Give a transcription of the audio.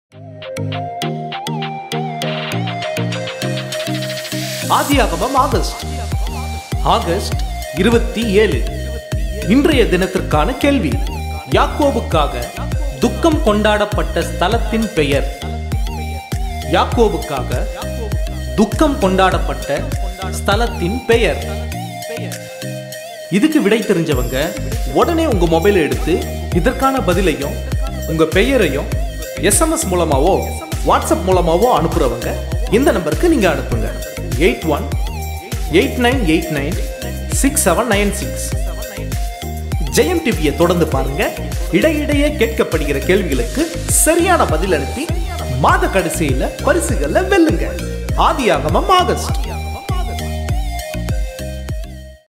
ஆதியாகமம் August August இருபத்தி ஏழு இன்றைய தினத்திற்கான கேள்வி யாக்கோபுக்காக துக்கம் கொண்டாடப்பட்ட ஸ்தலத்தின் பெயர் யாக்கோபுக்காக துக்கம் கொண்டாடப்பட்ட ஸ்தலத்தின் பெயர் இதுக்கு விடை தெரிஞ்சவங்க உடனே உங்க மொபைலை எடுத்து இதற்கான பதிலையும் உங்க பெயரையும் எஸ்எம்எஸ் மூலமாவோ வாட்ஸ்அப் மூலமாவோ அனுப்புறவங்க இந்த நம்பருக்கு நீங்க அனுப்புங்க eight one eight nine eight nine six seven nine six Jayam டிவியை தொடர்ந்து பாருங்க இடையிடையே கேட்கப்படுகிற கேள்விகளுக்கு சரியான பதில் அனுப்பி மாத கடைசியில பரிசுகளை வெல்லுங்க ஆதியாகமம் ஆகஸ்ட்